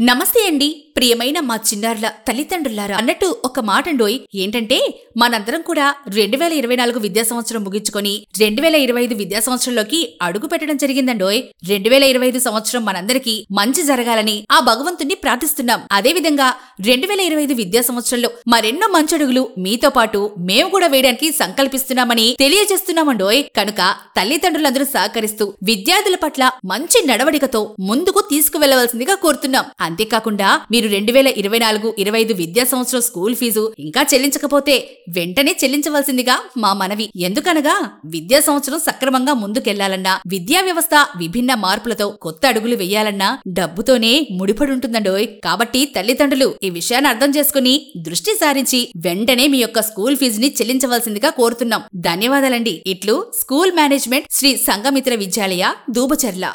నమస్తే అండి ప్రియమైన మా చిన్నారుల తల్లిదండ్రులారా అన్నట్టు ఒక మాట అండోయ్ ఏంటంటే మనందరం కూడా రెండు వేల ఇరవై నాలుగు విద్యా సంవత్సరం ముగించుకొని రెండు వేల ఇరవై ఐదు విద్యా సంవత్సరంలోకి అడుగు పెట్టడం జరిగిందండోయ్ రెండు వేల ఇరవై ఐదు సంవత్సరం మనందరికీ మంచి జరగాలని ఆ భగవంతుణ్ణి ప్రార్థిస్తున్నాం అదే విధంగా రెండు వేల ఇరవై ఐదు విద్యా సంవత్సరంలో మరెన్నో మంచడుగులు మీతో పాటు మేము కూడా వేయడానికి సంకల్పిస్తున్నామని తెలియజేస్తున్నామండోయ్ కనుక తల్లిదండ్రులందరూ సహకరిస్తూ విద్యార్థుల పట్ల మంచి నడవడికతో ముందుకు తీసుకువెళ్లవలసిందిగా కోరుతున్నాం అంతేకాకుండా మీరు రెండు వేల ఇరవై నాలుగు ఇరవై ఐదు విద్యా సంవత్సరం స్కూల్ ఫీజు ఇంకా చెల్లించకపోతే వెంటనే చెల్లించవలసిందిగా మా మనవి ఎందుకనగా విద్యా సంవత్సరం సక్రమంగా ముందుకెళ్లాలన్నా విద్యా వ్యవస్థ విభిన్న మార్పులతో కొత్త అడుగులు వేయాలన్నా డబ్బుతోనే ముడిపడుంటుందండోయ్ కాబట్టి తల్లిదండ్రులు ఈ విషయాన్ని అర్థం చేసుకుని దృష్టి సారించి వెంటనే మీ యొక్క స్కూల్ ఫీజుని చెల్లించవలసిందిగా కోరుతున్నాం ధన్యవాదాలండి ఇట్లు స్కూల్ మేనేజ్మెంట్ శ్రీ సంగమిత్ర విద్యాలయ దూబచర్ల